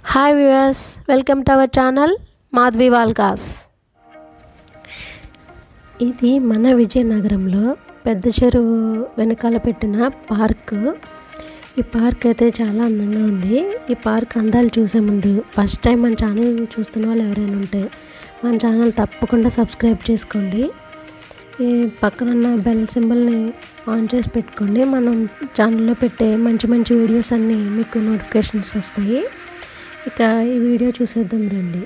hi viewers welcome to our channel Madhavi vlogs ఇది మన విజయనగరంలో పెద్ద చెరువు వెనకాల పెట్టిన పార్క్ ఈ పార్క్ అయితే చాలా అందంగా ఉంది ఈ పార్క్ అందాలు చూసే ముందు ఫస్ట్ టైం మన ఛానల్ చూస్తున్న వాళ్ళు ఎవరైనా ఉంటే మన ఛానల్ తప్పకుండా సబ్స్క్రైబ్ చేసుకోండి ఈ పక్కనున్న బెల్ సింబల్ని ఆన్ చేసి పెట్టుకోండి మనం ఛానల్లో పెట్టే మంచి మంచి వీడియోస్ అన్నీ మీకు నోటిఫికేషన్స్ వస్తాయి ఇక ఈ వీడియో చూసేద్దాం రండి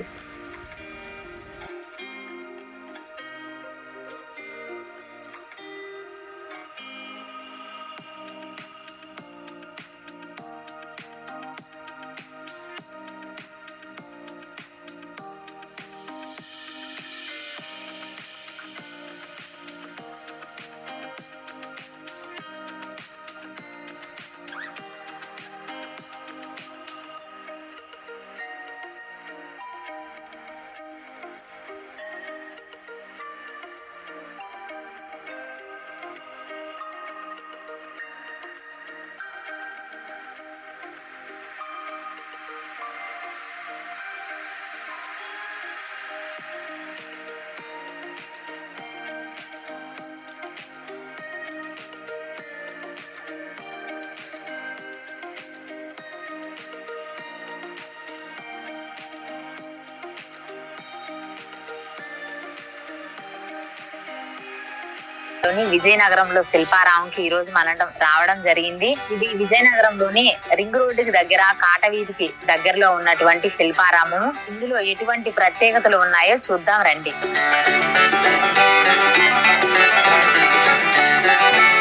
లోని విజయనగరంలో శిల్పారామంకి ఈ రోజు మనం రావడం జరిగింది ఇది విజయనగరంలోని రింగ్ రోడ్డుకి దగ్గర కాట వీధికి దగ్గరలో ఉన్నటువంటి శిల్పారామము ఇందులో ఎటువంటి ప్రత్యేకతలు ఉన్నాయో చూద్దాం రండి